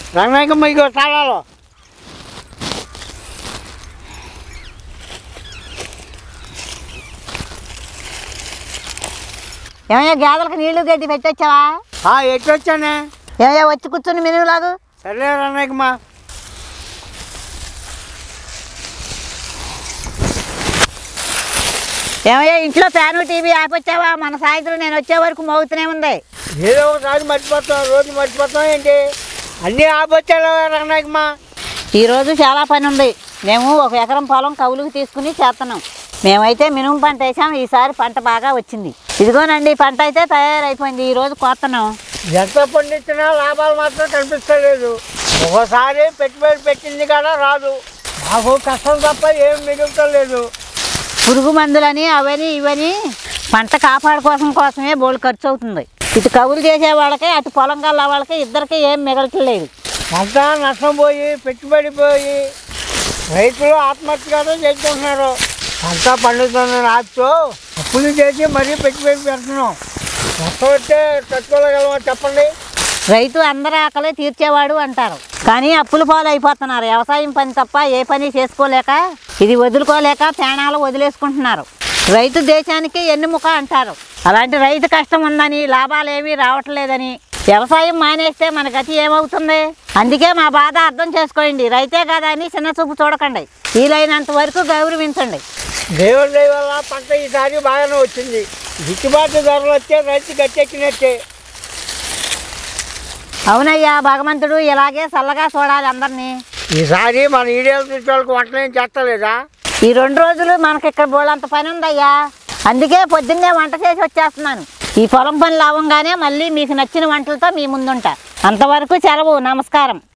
రంగనాయకమ్మ ఇగో తాళాలు ఏమయ్యా గేదెలకు నీళ్లు గడ్డి పెట్టొచ్చావా ఆ, ఎటు వచ్చానే ఏమయ్యా వచ్చి కూర్చుని మినుగులాగు సర్లే రంగనాయకమ్మ ఏమయ్యా ఇంట్లో ఫ్యాను టీవీ ఆపొచ్చావా మన సాయంత్రం నేను వచ్చే వరకు మోగుతూనే ఉంది ఏదో ఒకసారి మర్చిపోతాం రోజు మర్చిపోతాం ఏంటి అన్నీ ఆపొచ్చారు రంగనాయకమ్మ ఈరోజు చాలా పని ఉంది మేము ఒక ఎకరం పొలం కవులుకు తీసుకుని చేస్తున్నాం మేమైతే మినుము పంట వేసాం ఈసారి పంట బాగా వచ్చింది ఇదిగోనండి పంట అయితే తయారైపోయింది ఈరోజు కోస్తున్నాం ఎంత పండించినా లాభాలు మాత్రం కనిపిస్తలేదు ఒకసారి పెట్టుబడి పెట్టింది కూడా రాదు మాకు కష్టం తప్ప ఏం మిగులుతలేదు పురుగు మందులని అవని ఇవని పంట కాపాడుకోసం కోసమే బోల్ ఖర్చు అవుతుంది ఇటు కవులు చేసే వాళ్ళకి అటు పొలం కల్లా వాళ్ళకి ఇద్దరికి ఏం మిగలట్లేదు పంట నష్టం పోయి పెట్టుబడి పోయి రైతులు ఆత్మహత్య కూడా చేసుకుంటున్నారు పంట పండుతున్న ఆపుతూ అప్పులు చేసి మరీ పెట్టుబడి పెడుతున్నాం నష్టం వస్తే తట్టుకోగలమో చెప్పండి రైతు అందరి ఆకలి తీర్చేవాడు అంటారు కానీ అప్పుల పాలు అయిపోతున్నారు వ్యవసాయం పని తప్ప ఏ పని చేసుకోలేక ఇది వదులుకోలేక ప్రాణాలు వదిలేసుకుంటున్నారు రైతు దేశానికి ఎన్నుముక అంటారు అలాంటి రైతు కష్టం ఉందని లాభాలు ఏమీ రావట్లేదని వ్యవసాయం మానేస్తే మన గతి ఏమవుతుంది అందుకే మా బాధ అర్థం చేసుకోండి రైతే కదా అని చిన్న చూపు చూడకండి వీలైనంత వరకు గౌరవించండి దేవుడి దయ వల్ల పంట ఈసారి బాగానే వచ్చింది గిట్టుబాటు ధరలు వచ్చే రైతు గట్టెక్కినట్టే అవునయ్యా భగవంతుడు ఇలాగే చల్లగా చూడాలి అందరినీ ఈసారి మన ఈడియాలు చూసే వాళ్ళకి వంటలు ఏం చేస్తలేదా ఈ రెండు రోజులు మనకి ఇక్కడ బోళ్ళంత పని ఉందయ్యా అందుకే పొద్దున్నే వంట చేసి వచ్చేస్తున్నాను ఈ పొలం పని లావంగానే మళ్ళీ మీకు నచ్చిన వంటలతో మీ ముందుంటా అంతవరకు సెలవు నమస్కారం